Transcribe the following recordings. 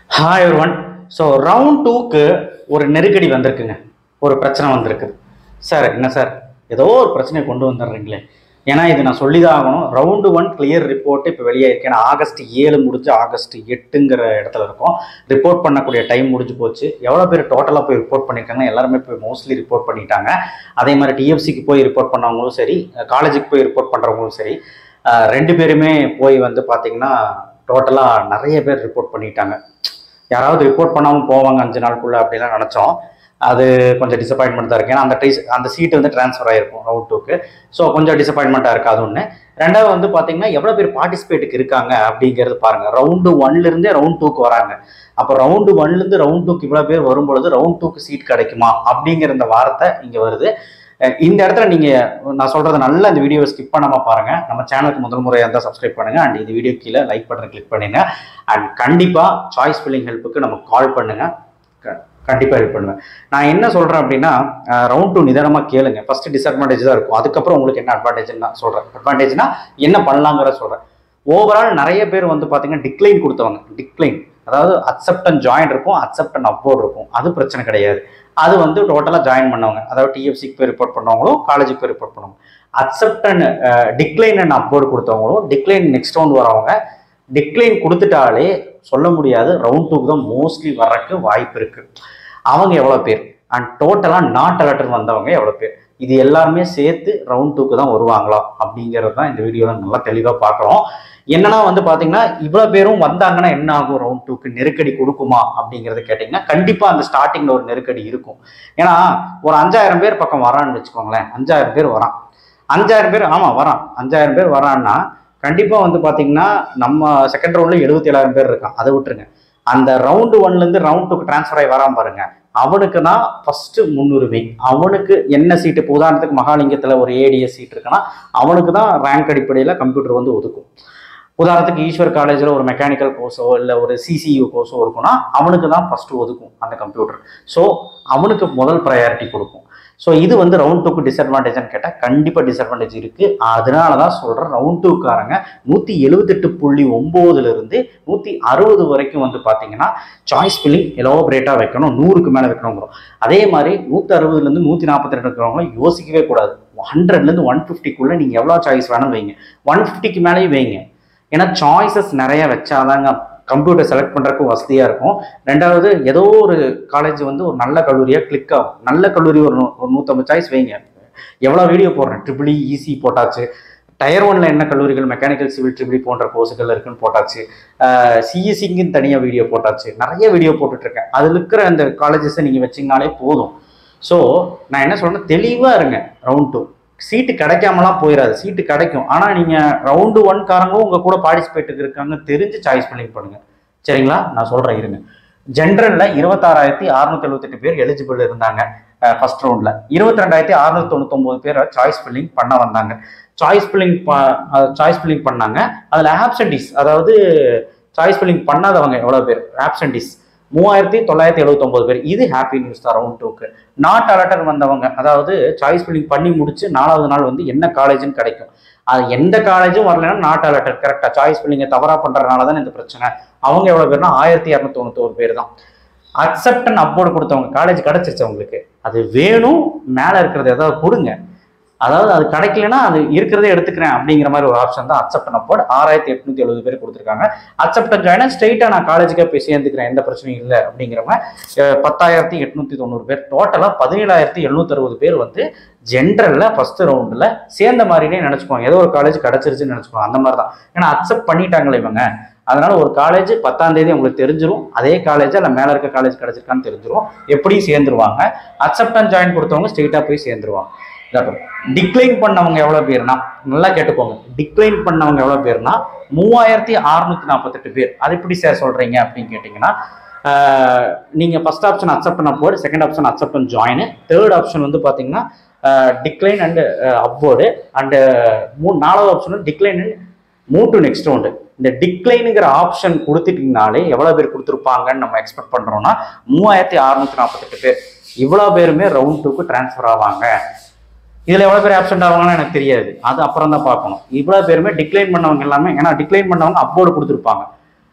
hi one so round டூக்கு ஒரு நெருக்கடி வந்திருக்குங்க ஒரு பிரச்சனை வந்திருக்கு சார் என்ன சார் ஏதோ ஒரு பிரச்சனையை கொண்டு வந்துடுறீங்களே ஏன்னா இது நான் சொல்லி தான் ஆகணும் ரவுண்டு ஒன் கிளியர் ரிப்போர்ட் இப்போ வெளியே இருக்கு ஏன்னா ஆகஸ்ட் ஏழு முடிஞ்சு ஆகஸ்ட் எட்டுங்கிற இடத்துல இருக்கும் ரிப்போர்ட் பண்ணக்கூடிய டைம் முடிஞ்சு போச்சு எவ்வளோ பேர் டோட்டலாக போய் ரிப்போர்ட் பண்ணியிருக்காங்க எல்லாருமே போய் மோஸ்ட்லி ரிப்போர்ட் பண்ணிட்டாங்க அதே மாதிரி டிஎஃப்சிக்கு போய் ரிப்போர்ட் பண்ணவங்களும் சரி காலேஜுக்கு போய் ரிப்போர்ட் பண்ணுறவங்களும் சரி அஹ் ரெண்டு பேருமே போய் வந்து பார்த்தீங்கன்னா டோட்டலாக நிறைய பேர் ரிப்போர்ட் பண்ணிட்டாங்க யாராவது ரிப்போர்ட் பண்ணாமல் போவாங்க அஞ்சு நாளுக்குள்ள அப்படிலாம் நினச்சோம் அது கொஞ்சம் டிசப்பாயின்மெண்ட் தான் இருக்கு ஏன்னா அந்த ட்ரைஸ் அந்த சீட் வந்து ட்ரான்ஸ்ஃபர் ஆகிருக்கும் ரவுண்ட் டூக்கு ஸோ கொஞ்சம் டிசப்பாயின்மெண்ட்டாக இருக்குது அது ஒன்று ரெண்டாவது வந்து பார்த்தீங்கன்னா எவ்வளோ பேர் பார்ட்டிசிபேட்டுக்கு இருக்காங்க அப்படிங்கிறது பாருங்கள் ரவுண்டு ஒன்லேருந்தே ரவுண்ட் டூக்கு வராங்க அப்போ ரவுண்டு ஒன்லேருந்து ரவுண்ட் டூக்கு இவ்வளோ பேர் வரும்பொழுது ரவுண்ட் டூக்கு சீட் கிடைக்குமா அப்படிங்கிற இந்த வார்த்தை இங்கே வருது அஹ் இந்த இடத்துல நீங்கள் நான் சொல்கிறத நல்லா இந்த வீடியோவை ஸ்கிப் பண்ணாமல் பாருங்கள் நம்ம சேனலுக்கு முதல் முறையாக இருந்தால் சப்ஸ்கிரைப் பண்ணுங்கள் அண்ட் இந்த வீடியோ கீழே லைக் பட்டன் கிளிக் பண்ணுங்க அண்ட் கண்டிப்பாக சாய்ஸ் ஃபில்லிங் ஹெல்ப்புக்கு நம்ம கால் பண்ணுங்கள் கண்டிப்பாக ஹெல்ப் பண்ணுவேன் நான் என்ன சொல்கிறேன் அப்படின்னா ரவுண்ட் டூ நிதானமாக கேளுங்க ஃபர்ஸ்ட் டிஸ்அட்வான்டேஜ் தான் இருக்கும் அதுக்கப்புறம் உங்களுக்கு என்ன அட்வான்டேஜ்னு நான் சொல்கிறேன் அட்வான்டேஜ்னா என்ன பண்ணலாங்கிற சொல்கிறேன் ஓவரால் நிறைய பேர் வந்து பார்த்தீங்கன்னா டிக்ளைன் கொடுத்தவங்க டிக்ளைன் அதாவது அக்செப்ட் அண்ட் ஜாயின் இருக்கும் அக்செப்ட் அண்ட் அப்வோர்ட் இருக்கும் அது பிரச்சனை கிடையாது அது வந்து டோட்டலாக ஜாயின் பண்ணவங்க அதாவது டிஎஃப்சிக்கு போய் ரிப்போர்ட் பண்ணவங்களும் காலேஜுக்கு போய் ரிப்போர்ட் பண்ணவங்க accept and decline and upward கொடுத்தவங்களும் டிக்ளைன் நெக்ஸ்ட் ரவுண்ட் வரவங்க டிக்ளைன் கொடுத்துட்டாலே சொல்ல முடியாது ரவுண்ட் டூக்கு தான் மோஸ்ட்லி வரக்கு வாய்ப்பு இருக்கு அவங்க எவ்வளோ பேர் அண்ட் டோட்டலாக நாட் அலர்ட்னு வந்தவங்க எவ்வளோ பேர் இது எல்லாருமே சேர்த்து ரவுண்ட் டூக்கு தான் வருவாங்களா அப்படிங்கிறது தான் இந்த வீடியோவில் நல்லா தெளிவாக பார்க்குறோம் என்னன்னா வந்து பார்த்தீங்கன்னா இவ்வளோ பேரும் வந்தாங்கன்னா என்ன ஆகும் ரவுண்ட் டூக்கு நெருக்கடி கொடுக்குமா அப்படிங்கிறத கேட்டிங்கன்னா கண்டிப்பாக அந்த ஸ்டார்டிங்கில் ஒரு நெருக்கடி இருக்கும் ஏன்னா ஒரு அஞ்சாயிரம் பேர் பக்கம் வரான்னு வச்சுக்கோங்களேன் அஞ்சாயிரம் பேர் வரான் அஞ்சாயிரம் பேர் ஆமாம் வரான் அஞ்சாயிரம் பேர் வரான்னா கண்டிப்பாக வந்து பார்த்தீங்கன்னா நம்ம செகண்ட் ரவுண்டில் எழுபத்தி ஏழாயிரம் பேர் இருக்கான் அதை விட்டுருங்க அந்த ரவுண்டு ஒன்லேருந்து ரவுண்ட் டூக்கு ட்ரான்ஸ்ஃபர் ஆகி வராம பாருங்க அவனுக்கு தான் ஃபர்ஸ்ட் முன்னுரிமை அவனுக்கு என்ன சீட்டு இப்போ உதாரணத்துக்கு மகாலிங்கத்தில் ஒரு ஏடிஎஸ் சீட் இருக்குன்னா அவனுக்கு தான் ரேங்க் அடிப்படையில் கம்ப்யூட்டர் வந்து ஒதுக்கும் உதாரணத்துக்கு ஈஸ்வர் காலேஜில் ஒரு மெக்கானிக்கல் கோர்ஸோ இல்லை ஒரு சிசியு கோர்ஸோ இருக்குன்னா அவனுக்கு தான் ஃபர்ஸ்ட் ஒதுக்கும் அந்த கம்ப்யூட்டர் ஸோ அவனுக்கு முதல் ப்ரையாரிட்டி கொடுக்கும் ஸோ இது வந்து ரவுண்ட் டூக்கு டிஸ்அட்வான்டேஜ்னு கேட்டால் கண்டிப்பாக டிஸ்அட்வான்டேஜ் இருக்குது அதனால தான் சொல்கிறேன் ரவுண்ட் டூக்காரங்க நூற்றி எழுபத்தெட்டு புள்ளி ஒம்போதுலேருந்து நூற்றி அறுபது வரைக்கும் வந்து பார்த்தீங்கன்னா சாய்ஸ் ஃபில்லிங் எலோபரேட்டாக வைக்கணும் நூறுக்கு மேலே வைக்கணுங்கிறோம் அதே மாதிரி நூற்றி அறுபதுலேருந்து நூற்றி நாற்பத்தி ரெண்டு இருக்கிறவங்களும் யோசிக்கவே கூடாது ஹண்ட்ரட்லேருந்து ஒன் ஃபிஃப்டிக்குள்ளே நீங்கள் எவ்வளோ சாய்ஸ் வேணும் வைங்க ஒன் ஃபிஃப்டிக்கு மேலேயும் வைங்க ஏன்னா சாய்ஸஸ் நிறைய வச்சாதாங்க கம்ப்யூட்டர் செலக்ட் பண்ணுறதுக்கு வசதியாக இருக்கும் ரெண்டாவது ஏதோ ஒரு காலேஜ் வந்து ஒரு நல்ல கல்லூரியாக கிளிக் ஆகும் நல்ல கல்லூரி ஒரு நூ- ஒரு நூற்றம்பது சாய்ஸ் வைங்க எவ்வளோ வீடியோ போடுறேன் ட்ரிபிள் ஈஸி போட்டாச்சு டயர் ஒன்ல என்ன கல்லூரிகள் மெக்கானிக்கல் சிவில் ட்ரிபிள் போன்ற கோர்ஸுகள் இருக்குன்னு போட்டாச்சு சிஎஸ்சிக்குன்னு தனியாக வீடியோ போட்டாச்சு நிறைய வீடியோ போட்டுட்ருக்கேன் அதில் இருக்கிற அந்த காலேஜஸை நீங்கள் வச்சிங்கனாலே போதும் ஸோ நான் என்ன சொல்றேன் தெளிவாக இருங்க ரவுண்ட் டூ சீட்டு கிடைக்காமலாம் போயிடாது சீட்டு கிடைக்கும் ஆனால் நீங்கள் ரவுண்டு ஒன் காரங்களும் உங்கள் கூட பார்ட்டிசிபேட்டுக்கு இருக்காங்க தெரிஞ்சு சாய்ஸ் பண்ணி பண்ணுங்க சரிங்களா நான் சொல்கிறேன் இருங்க ஜென்ரலில் இருபத்தாறாயிரத்தி அறுநூத்தி எழுபத்தெட்டு பேர் எலிஜிபிள் இருந்தாங்க ஃபர்ஸ்ட் ரவுண்டில் இருபத்தி ரெண்டாயிரத்தி அறுநூத்தி தொண்ணூத்தொம்பது பேர் சாய்ஸ் ஃபில்லிங் பண்ண வந்தாங்க சாய்ஸ் ஃபில்லிங் சாய்ஸ் ஃபில்லிங் பண்ணாங்க அதில் ஆப்சன்டிஸ் அதாவது சாய்ஸ் ஃபில்லிங் பண்ணாதவங்க எவ்வளோ பேர் ஆப்சன்டிஸ் மூவாயிரத்தி தொள்ளாயிரத்தி எழுபத்தொம்பது பேர் இது ஹாப்பி நியூஸ் தான் ரவுண்ட் டூக்கு நாட் அலர்டர் வந்தவங்க அதாவது சாய்ஸ் ஃபில்லிங் பண்ணி முடிச்சு நாலாவது நாள் வந்து என்ன காலேஜ்னு கிடைக்கும் அது எந்த காலேஜும் வரலைன்னா நாட் அலர்டர் கரெக்டாக சாய்ஸ் ஃபில்லிங்கை தவறாக பண்ணுறதுனால தான் இந்த பிரச்சனை அவங்க எவ்வளோ பேர்னா ஆயிரத்தி இரநூத்தி தொண்ணூத்தோரு பேர் தான் அக்செப்ட் அண்ட் அப்போர்டு கொடுத்தவங்க காலேஜ் கிடைச்சிருச்சு அவங்களுக்கு அது வேணும் மேலே இருக்கிறது ஏதாவது கொடுங்க அதாவது அது கிடைக்கலனா அது இருக்கிறதே எடுத்துக்கிறேன் அப்படிங்கிற மாதிரி ஒரு ஆப்ஷன் தான் அக்செப்ட் அண்ட் அப்போர்ட் ஆறாயிரத்தி எட்நூத்தி எழுபது பேர் கொடுத்துருக்காங்க அக்செப்ட் அண்ட் ஜாயின் ஸ்ட்ரெயிட்டாக நான் காலேஜுக்கே போய் சேர்ந்துக்கிறேன் எந்த பிரச்சனையும் இல்லை அப்படிங்கிறவங்க அஹ், பத்தாயிரத்தி எட்நூத்தி தொண்ணூறு பேர் டோட்டலாக பதினேழாயிரத்தி எழுநூத்தி அறுபது பேர் வந்து ஜென்ரலில் ஃபர்ஸ்ட் ரவுண்டில் சேர்ந்த மாதிரினே நினச்சிக்குவாங்க ஏதோ ஒரு காலேஜ் கிடச்சிருச்சுன்னு நினச்சிக்குவாங்க அந்த மாதிரி தான் ஏன்னா அக்செப்ட் பண்ணிட்டாங்களே இவங்க அதனால ஒரு காலேஜ் பத்தாம் தேதி உங்களுக்கு தெரிஞ்சிரும் அதே காலேஜ் இல்லை மேலே இருக்க காலேஜ் கிடைச்சிருக்கான்னு தெரிஞ்சிரும் எப்படியும் சேர்ந்துருவாங்க அக்செப்ட் அண்ட் ஜாயின் கொடுத்தவங்க ஸ்ட்ரெயிட்டாக போய் சேர்ந்துருவாங்க டிக்ளைன் பண்ணவங்க எவ்வளோ பேர்னா நல்லா கேட்டுக்கோங்க டிக்ளைன் பண்ணவங்க எவ்வளோ பேர்னா மூவாயிரத்தி அறுநூத்தி நாற்பத்தெட்டு பேர் அது எப்படி சார் சொல்றீங்க அப்படின்னு கேட்டிங்கன்னா ஆஹ், நீங்க ஃபர்ஸ்ட் ஆப்ஷன் அக்செப்ட் பண்ண போர்டு செகண்ட் ஆப்ஷன் அக்செப்ட் பண்ண ஜாயின் தேர்ட் ஆப்ஷன் வந்து பார்த்தீங்கன்னா டிக்ளைன் அண்ட் அப்வோர்டு அண்டு மூணு நாலாவது option decline and move to next round இந்த டிக்ளைனுங்கிற ஆப்ஷன் கொடுத்துட்டீங்கனாலே எவ்வளோ பேர் கொடுத்துருப்பாங்கன்னு நம்ம எக்ஸ்பெக்ட் பண்ணுறோம்னா மூவாயிரத்தி அறுநூத்தி நாற்பத்தெட்டு பேர் இவ்வளோ பேருமே ரவுண்ட் டூக்கு ட்ரான்ஸ்ஃபர் ஆவாங்க இதில் எவ்வளோ பேர் ஆப்சென்ட் ஆவாங்கன்னு எனக்கு தெரியாது அது அப்புறம் தான் பார்க்கணும் இவ்வளோ பேருமே டிக்ளைன் பண்ணவங்க எல்லாமே ஏன்னா டிக்ளைன் பண்ணவங்க அப்போர்டு கொடுத்துருப்பாங்க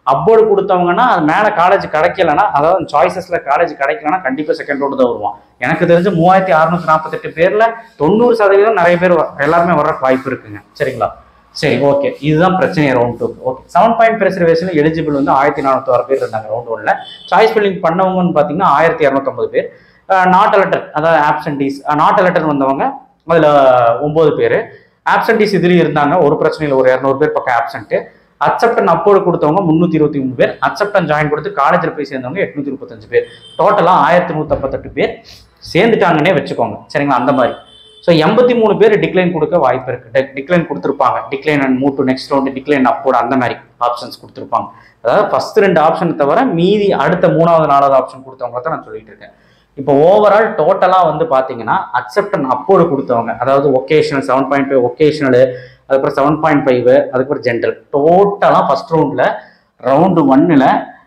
அப்போர்டு கொடுத்தவங்கன்னா அது மேலே காலேஜ் கிடைக்கலனா அதாவது சாய்ஸஸில் காலேஜ் கிடைக்கலனா கண்டிப்பாக செகண்ட் ரவுண்டு தான் வருவான் எனக்கு தெரிஞ்சு மூவாயிரத்தி அறுநூத்தி நாற்பத்தெட்டு பேரில் தொண்ணூறு சதவீதம் நிறைய பேர் வ- எல்லாருமே வர வாய்ப்பு இருக்குங்க சரிங்களா சரி ஓகே இதுதான் பிரச்சனை round two okay seven point reservation eligible வந்து ஆயிரத்தி நானூற்றி பேர் இருந்தாங்க ரவுண்ட் ஒன்ல சாய்ஸ் ஃபில்லிங் பண்ணவங்கன்னு பார்த்தீங்கன்னா ஆயிரத்தி இரநூத்தம்பது பேர் நாட் லெட்டர் அதாவது ஆப்சன்டீஸ் நாட் லெட்டர் வந்தவங்க அதில் ஒம்பது பேர் ஆப்சன்டீஸ் இதுலேயும் இருந்தாங்க ஒரு பிரச்சனையில் ஒரு இரநூறு பேர் பக்கம் ஆப்சன்ட்டு அக்செப்டன் அப்போடு கொடுத்தவங்க முந்நூற்றி இருபத்தி மூணு பேர் அக்செப்டன் ஜாயின் கொடுத்து காலேஜில் போய் சேர்ந்தவங்க எட்நூத்தி முப்பத்தஞ்சு பேர் டோட்டலாக ஆயிரத்தி நூற்றம்பத்தெட்டு பேர் சேர்ந்துட்டாங்கன்னே வச்சுக்கோங்க சரிங்களா அந்த மாதிரி ஸோ எண்பத்தி மூணு பேர் டிக்ளைன் கொடுக்க வாய்ப்பு இருக்கு டிக்ளைன் கொடுத்துருப்பாங்க decline and move to next round decline upward அந்த மாதிரி ஆப்ஷன்ஸ் கொடுத்துருப்பாங்க அதாவது ஃபர்ஸ்ட் ரெண்டு ஆப்ஷன் தவிர மீதி அடுத்த மூணாவது நாலாவது ஆப்ஷன் கொடுத்தவங்க தான் நான் சொல்லிட்டு இருக்கேன் இப்போ ஓவரால் டோட்டலாக வந்து பார்த்தீங்கன்னா அக்செப்டன் அப்போடு கொடுத்தவங்க அதாவது vocational seven point five vocational அதுக்கப்புறம் செவன் பாயிண்ட் ஃபைவ் அதுக்கப்புறம் ஜென்ரல் டோட்டலாக ஃபர்ஸ்ட் ரவுண்டில் ரவுண்டு ஒன்னில்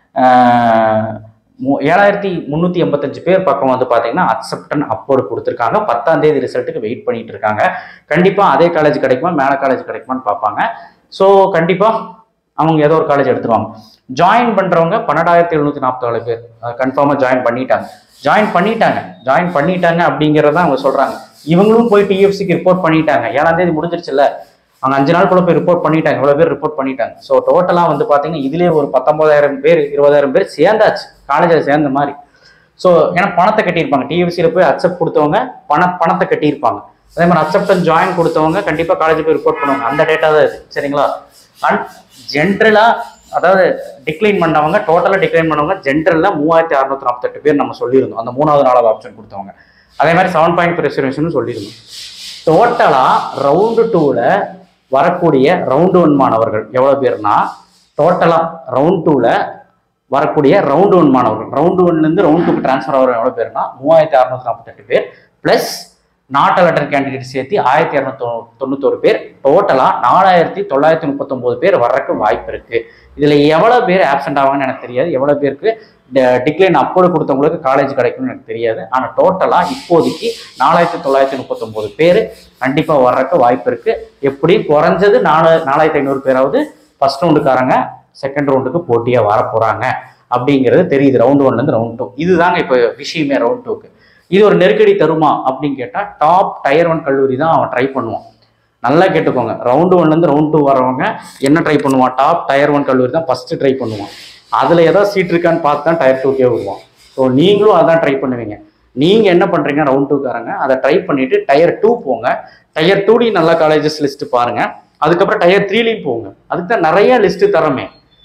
ஏழாயிரத்தி முந்நூற்றி எண்பத்தஞ்சு பேர் பக்கம் வந்து பார்த்தீங்கன்னா அக்செப்டன் அப்போடு கொடுத்துருக்காங்க பத்தாம் தேதி ரிசல்ட்டுக்கு வெயிட் பண்ணிட்டு இருக்காங்க கண்டிப்பாக அதே காலேஜ் கிடைக்குமா மேலே காலேஜ் கிடைக்குமான்னு பார்ப்பாங்க ஸோ கண்டிப்பாக அவங்க ஏதோ ஒரு காலேஜ் எடுத்துருவாங்க ஜாயின் பண்ணுறவங்க பன்னெண்டாயிரத்தி எழுநூற்றி நாற்பத்தாலு பேர் கன்ஃபார்மாக ஜாயின் பண்ணிட்டாங்க ஜாயின் பண்ணிட்டாங்க ஜாயின் பண்ணிட்டாங்க அப்படிங்கிறத அவங்க சொல்கிறாங்க இவங்களும் போய் டிஎஃப்சிக்கு ரிப்போர்ட் பண்ணிட்டாங்க ஏழாம் தேதி முடிஞ்சிருச்சுல்ல அவங்க அஞ்சு நாளுக்குள்ள போய் ரிப்போர்ட் பண்ணிட்டாங்க இவ்வளோ பேர் ரிப்போர்ட் பண்ணிட்டாங்க ஸோ டோட்டலாக வந்து பார்த்தீங்கன்னா இதுலேயே ஒரு பத்தொன்பதாயிரம் பேர் இருபதாயிரம் பேர் சேர்ந்தாச்சு காலேஜில் சேர்ந்த மாதிரி ஸோ ஏன்னா பணத்தை கட்டியிருப்பாங்க டிஎஃப்சியில் போய் அக்செப்ட் கொடுத்தவங்க பண பணத்தை கட்டியிருப்பாங்க அதே மாதிரி அக்செப்டன் ஜாயின் கொடுத்தவங்க கண்டிப்பாக காலேஜ் போய் ரிப்போர்ட் பண்ணுவாங்க அந்த டேட்டா தான் இது சரிங்களா அண்ட் ஜென்ரலாக அதாவது டிக்ளைன் பண்ணவங்க டோட்டலாக டிக்ளைன் பண்ணவங்க ஜென்ரலில் மூவாயிரத்தி அறுநூத்தி நாற்பத்தெட்டு பேர் நம்ம சொல்லியிருந்தோம் அந்த மூணாவது நாலாவது ஆப்ஷன் கொடுத்தவங்க அதே மாதிரி செவன் பாயிண்ட் ரிசர்வேஷன் சொல்லியிருந்தோம் டோட்டலாக ரவுண்டு டூவில் வரக்கூடிய ரவுண்டு ஒன் மாணவர்கள் எவ்வளோ பேர்னா டோட்டலாக ரவுண்ட் டூவில் வரக்கூடிய ரவுண்டு ஒன் மாணவர்கள் ரவுண்டு ஒன்லேருந்து ரவுண்ட் டூக்கு ட்ரான்ஸ்ஃபர் ஆகிற எவ்வளோ பேர்னா மூவாயிரத்தி அறுநூத்தி நாற்பத்தெட்டு பேர் ப்ளஸ் நாட் அலட்டர் கேண்டிடேட் சேர்த்து ஆயிரத்தி இரநூத்தி தொண்ணூத்தொரு பேர் டோட்டலாக நாலாயிரத்தி தொள்ளாயிரத்தி முப்பத்தொம்போது பேர் வர்றதுக்கு வாய்ப்பு இருக்கு இதில் எவ்வளோ பேர் ஆப்சென்ட் ஆவாங்கன்னு எனக்கு தெரியாது எவ்வளோ பேருக்கு டிக்ளைன் அப்போடு கொடுத்தவங்களுக்கு காலேஜ் கிடைக்கும்னு எனக்கு தெரியாது ஆனால் டோட்டலாக இப்போதைக்கு நாலாயிரத்தி தொள்ளாயிரத்தி முப்பத்தொம்போது பேர் கண்டிப்பாக வர்றதுக்கு வாய்ப்பு இருக்கு எப்படி குறைஞ்சது நாலு நாலாயிரத்தி ஐநூறு பேராவது ஃபர்ஸ்ட் ரவுண்டுக்காரங்க செகண்ட் ரவுண்டுக்கு போட்டியாக வர போகிறாங்க அப்படிங்கிறது தெரியுது ரவுண்ட் ஒன்லேருந்து ரவுண்ட் டூ இதுதாங்க இப்போ விஷயமே ரவுண்ட் டூக்கு இது ஒரு நெருக்கடி தருமா அப்படின்னு கேட்டால் டாப் டயர் ஒன் கல்லூரி தான் அவன் ட்ரை பண்ணுவான் நல்லா கேட்டுக்கோங்க ரவுண்டு ஒன்லேருந்து ரவுண்ட் டூ வரவங்க என்ன ட்ரை பண்ணுவான் டாப் டயர் ஒன் கல்லூரி தான் ஃபஸ்ட்டு ட்ரை பண்ணுவான் அதில் ஏதாவது சீட் இருக்கான்னு பார்த்து தான் டயர் டூக்கே வருவான் ஸோ நீங்களும் அதான் ட்ரை பண்ணுவீங்க நீங்கள் என்ன பண்ணுறீங்க ரவுண்ட் டூக்காரங்க அதை ட்ரை பண்ணிவிட்டு டயர் டூ போங்க டயர் டூலையும் நல்ல காலேஜஸ் லிஸ்ட்டு பாருங்கள் அதுக்கப்புறம் டயர் த்ரீலையும் போங்க அதுக்கு தான் நிறைய லிஸ்ட்டு தரமே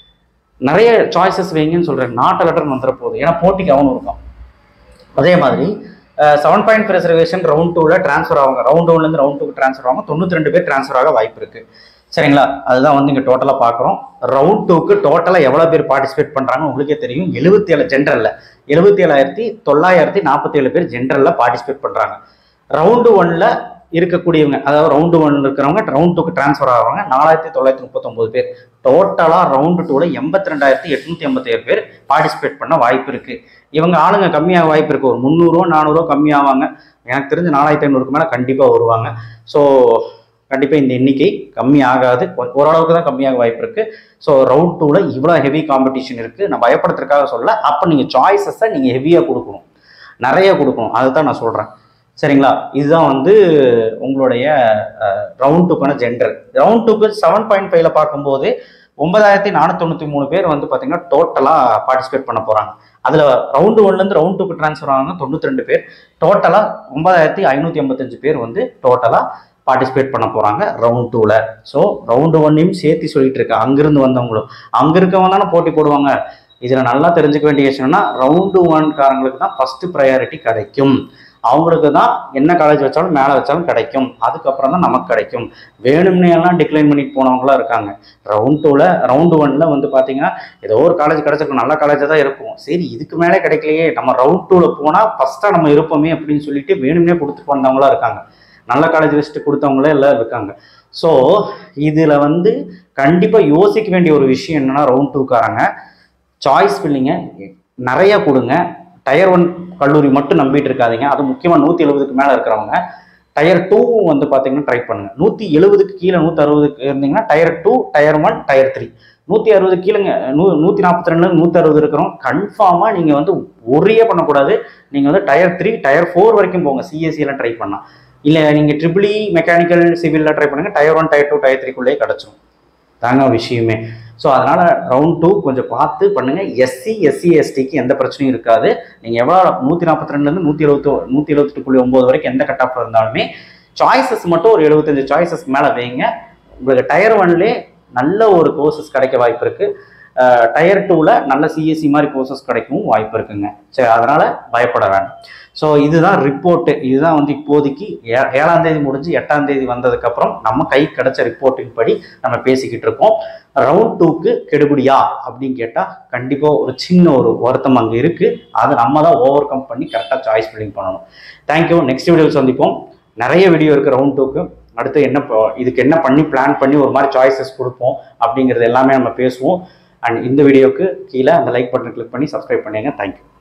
நிறைய சாய்ஸஸ் வைங்கன்னு சொல்கிறேன் நாட்டு லெட்டர் வந்துட போகுது ஏன்னா போட்டிக்கு அவனும் இருக்கும் அதே மாதிரி செவன் பாயிண்ட் ரிசர்வேஷன் ரவுண்ட் டூவில் ட்ரான்ஸ்ஃபர் ஆவாங்க ரவுண்ட் ஒன்லேருந்து ரவுண்ட் டூக்கு ட்ரான்ஸ்ஃபர் ஆகும் தொண்ணூற்றி ரெண்டு பேர் ட்ரான்ஸ்ஃபர் ஆக வாய்ப்பு இருக்கு சரிங்களா அதுதான் வந்து இங்கே டோட்டலாக பார்க்குறோம் ரவுண்ட் டூக்கு டோட்டலாக எவ்வளோ பேர் பார்ட்டிசிபேட் பண்ணுறாங்க உங்களுக்கே தெரியும் எழுபத்தி ஏழு ஜென்ரலில் எழுபத்தி ஏழாயிரத்தி தொள்ளாயிரத்தி நாற்பத்தி ஏழு பேர் ஜென்ரலில் பார்ட்டிசிபேட் பண்ணுறாங்க ரவுண்டு ஒன்ல இருக்கக்கூடியவங்க அதாவது ரவுண்டு ஒன் இருக்கிறவங்க ரவுண்ட் டூக்கு ட்ரான்ஸ்ஃபர் ஆகிறவங்க நாலாயிரத்தி தொள்ளாயிரத்தி முப்பத்தொம்போது பேர் டோட்டலாக ரவுண்டு டூவில் எண்பத்தி ரெண்டாயிரத்தி எட்நூற்றி எண்பத்தேழு பேர் பார்ட்டிசிபேட் பண்ண வாய்ப்பு இருக்குது இவங்க ஆளுங்க கம்மியாக வாய்ப்பு இருக்குது ஒரு முந்நூறுவா நானூறுவா கம்மியாவாங்க எனக்கு தெரிஞ்சு நாலாயிரத்தி ஐநூறுக்கு மேலே கண்டிப்பாக வருவாங்க ஸோ கண்டிப்பாக இந்த எண்ணிக்கை கம்மி ஆகாது கொ- ஓரளவுக்கு தான் கம்மியாக வாய்ப்பு இருக்குது ஸோ ரவுண்ட் டூவில் இவ்வளோ ஹெவி காம்படிஷன் இருக்குது நான் பயப்படுறதுக்காக சொல்ல அப்போ நீங்கள் சாய்ஸஸை நீங்கள் ஹெவியாக கொடுக்கணும் நிறைய கொடுக்கணும் அதுதான் நான் சொல்கிறேன் சரிங்களா இதுதான் வந்து உங்களுடைய ரவுண்ட் டூக்கான ஜென்ரல் ரவுண்ட் டூக்கு செவன் பாயிண்ட் ஃபைவ்ல பார்க்கும்போது ஒன்பதாயிரத்தி நானூற்றி தொண்ணூற்றி மூணு பேர் வந்து பார்த்தீங்கன்னா டோட்டலாக பார்ட்டிசிபேட் பண்ண போகிறாங்க அதில் ரவுண்டு ஒன்லேருந்து ரவுண்ட் டூக்கு ட்ரான்ஸ்ஃபர் ஆனாங்க தொண்ணூற்றி ரெண்டு பேர் டோட்டலாக ஒன்பதாயிரத்தி ஐநூற்றி எண்பத்தஞ்சு பேர் வந்து டோட்டலாக பார்ட்டிசிபேட் பண்ண போகிறாங்க ரவுண்ட் டூவில் ஸோ ரவுண்டு ஒன்னையும் சேர்த்து சொல்லிட்டு இருக்கேன் அங்கிருந்து வந்தவங்களும் அங்கே இருக்கவங்க தானே போட்டி போடுவாங்க இதில் நல்லா தெரிஞ்சுக்க வேண்டிய விஷயம்னா ரவுண்டு ஒன் காரங்களுக்கு தான் ஃபஸ்ட்டு ப்ரையாரிட்டி கிடைக்கும் அவங்களுக்கு தான் என்ன காலேஜ் வச்சாலும் மேலே வச்சாலும் கிடைக்கும் அதுக்கப்புறம் தான் நமக்கு கிடைக்கும் வேணும்னே எல்லாம் டிக்ளைன் பண்ணிட்டு போனவங்களாம் இருக்காங்க ரவுண்ட் டூவில் ரவுண்டு ஒன்ல வந்து பார்த்தீங்கன்னா ஏதோ ஒரு காலேஜ் கிடைச்சிருக்கும் நல்ல காலேஜாக தான் இருக்கும் சரி இதுக்கு மேலே கிடைக்கலையே நம்ம ரவுண்ட் டூவில் போனால் ஃபஸ்ட்டாக நம்ம இருப்போமே அப்படின்னு சொல்லிட்டு வேணும்னே கொடுத்துட்டு வந்தவங்களாம் இருக்காங்க நல்ல காலேஜ் லிஸ்ட்டு கொடுத்தவங்களே எல்லாம் இருக்காங்க ஸோ இதில் வந்து கண்டிப்பாக யோசிக்க வேண்டிய ஒரு விஷயம் என்னன்னா ரவுண்ட் டூக்காரங்க சாய்ஸ் ஃபில்லிங்க நிறைய கொடுங்க டயர் ஒன் கல்லூரி மட்டும் நம்பிட்டு இருக்காதீங்க அது முக்கியமாக நூற்றி எழுபதுக்கு மேலே இருக்கிறவங்க டயர் டூ வந்து பார்த்தீங்கன்னா ட்ரை பண்ணுங்க நூற்றி எழுபதுக்கு கீழே நூற்றி அறுபதுக்கு இருந்தீங்கன்னா tier two tier one tier three நூற்றி அறுபது கீழங்க நூ நூற்றி நாற்பத்தி ரெண்டு நூற்றி அறுபது இருக்கிறோம் கன்ஃபார்மாக நீங்கள் வந்து ஒரே பண்ணக்கூடாது நீங்கள் வந்து டயர் த்ரீ டயர் ஃபோர் வரைக்கும் போங்க சிஎஸ்சியில் ட்ரை பண்ணலாம் இல்லை நீங்கள் ட்ரிபிளி மெக்கானிக்கல் சிவிலில் ட்ரை பண்ணுங்க tier one tier two tier த்ரீக்குள்ளேயே கிடச்சிரும் தாங்க விஷயமே ஸோ அதனால் ரவுண்ட் டூ கொஞ்சம் பார்த்து பண்ணுங்கள் எஸ்சி எஸ்சி எஸ்டிக்கு எந்த பிரச்சனையும் இருக்காது நீங்கள் எவ்வளோ நூற்றி நாற்பத்தி ரெண்டுலேருந்து நூற்றி எழுபத்தி நூற்றி எழுபத்தெட்டு புள்ளி ஒம்பது வரைக்கும் எந்த கட் ஆஃப் இருந்தாலுமே சாய்ஸஸ் மட்டும் ஒரு எழுபத்தஞ்சு சாய்ஸஸ் மேலே வைங்க உங்களுக்கு டயர் ஒன்லே நல்ல ஒரு கோர்சஸ் கிடைக்க வாய்ப்பு இருக்குது டயர் டூவில் நல்ல சிஎஸ்சி மாதிரி கோர்சஸ் கிடைக்கவும் வாய்ப்பு இருக்குங்க சரி அதனால் பயப்பட வேண்டாம் ஸோ இதுதான் ரிப்போர்ட்டு இதுதான் வந்து இப்போதைக்கு ஏ ஏழாம் தேதி முடிஞ்சு எட்டாம் தேதி வந்ததுக்கப்புறம் நம்ம கை கிடைச்ச ரிப்போர்ட்டின் படி நம்ம பேசிக்கிட்டு இருக்கோம் ரவுண்ட் டூக்கு கெடுபிடியா அப்படின்னு கேட்டால் கண்டிப்பாக ஒரு சின்ன ஒரு வருத்தம் அங்கே இருக்குது அதை நம்ம தான் ஓவர் கம் பண்ணி கரெக்டாக சாய்ஸ் ஃபில்லிங் பண்ணணும் தேங்க்யூ நெக்ஸ்ட் வீடியோவில் சந்திப்போம் நிறைய வீடியோ இருக்குது ரவுண்ட் டூக்கு அடுத்து என்ன ப- இதுக்கு என்ன பண்ணி பிளான் பண்ணி ஒரு மாதிரி சாய்ஸஸ் கொடுப்போம் அப்படிங்கிறது எல்லாமே நம்ம பேசுவோம் அண்ட் இந்த வீடியோக்கு கீழே அந்த லைக் பட்டன் கிளிக் பண்ணி சப்ஸ்கிரைப் பண்ணிடுங்க தேங்க்யூ